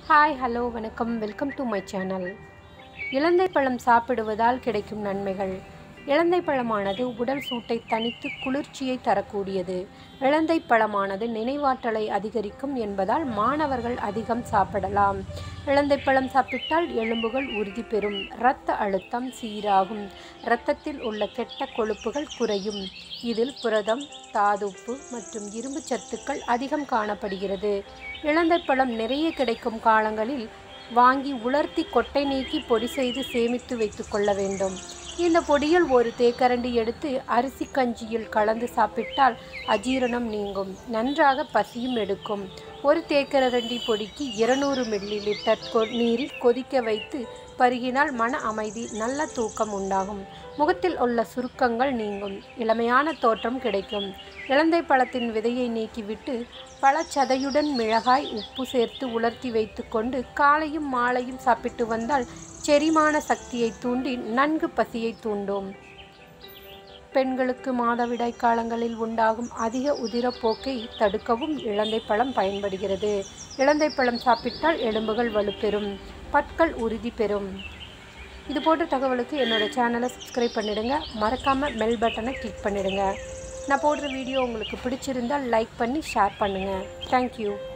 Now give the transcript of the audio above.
hi hello வணக்கம் welcome to my channel இலந்தை பழம் சாப்பிடுவதால் கிடைக்கும் நன்மைகள் இலந்தை பழமானது உடல் சூட்டை தணித்து குளிர்ச்சியை தரக்கூடியது இலந்தை பழமானது நினைவாற்றலை அதிகரிக்கும் என்பதால் மாணவர்கள் அதிகம் சாப்பிடலாம் இலந்தை பழம் சாப்பிட்டால் எலும்புகள் உறுதி பெறும் இரத்த அழுத்தம் சீராகும் இரத்தத்தில் உள்ள கெட்ட கொழுப்புகள் குறையும் இதில் புரதம் தாதுப்பு மற்றும் இரும்பு சத்துக்கள் அதிகம் காணப்படுகிறது இலந்தை பழம் நிறைய கிடைக்கும் காலங்களில் வாங்கி உலர்த்தி கொட்டை நீக்கி பொடி செய்து சேமித்து வைத்துக் கொள்ள வேண்டும் இந்த பொடியில் ஒரு தேக்கரண்டி எடுத்து அரிசி கஞ்சியில் கலந்து சாப்பிட்டால் அஜீரணம் நீங்கும் நன்றாக பசியும் எடுக்கும் ஒரு தேக்கரண்டி பொடிக்கு இருநூறு மில்லி லிட்டர் கொ- நீரில் கொதிக்க வைத்து பருகினால் மன அமைதி நல்ல தூக்கம் உண்டாகும் முகத்தில் உள்ள சுருக்கங்கள் நீங்கும் இளமையான தோற்றம் கிடைக்கும் இலந்தை பழத்தின் விதையை நீக்கிவிட்டு பழச்சதையுடன் மிளகாய் உப்பு சேர்த்து உலர்த்தி வைத்துக்கொண்டு காலையும் மாலையும் சாப்பிட்டு வந்தால் செரிமான சக்தியை தூண்டி நன்கு பசியை தூண்டும் பெண்களுக்கு மாதவிடாய் காலங்களில் உண்டாகும் அதிக உதிரப்போக்கை தடுக்கவும் இலந்தை பழம் பயன்படுகிறது இலந்தை பழம் சாப்பிட்டால் எலும்புகள் வலுப்பெறும் பற்கள் உறுதி பெறும் இது போன்ற தகவலுக்கு என்னோட சேனலை சப்ஸ்கிரைப் பண்ணிடுங்க மறக்காமல் பெல் பட்டனை கிளிக் பண்ணிடுங்க நான் போடுற வீடியோ உங்களுக்கு பிடிச்சிருந்தால் லைக் பண்ணி ஷேர் பண்ணுங்கள் தேங்க்யூ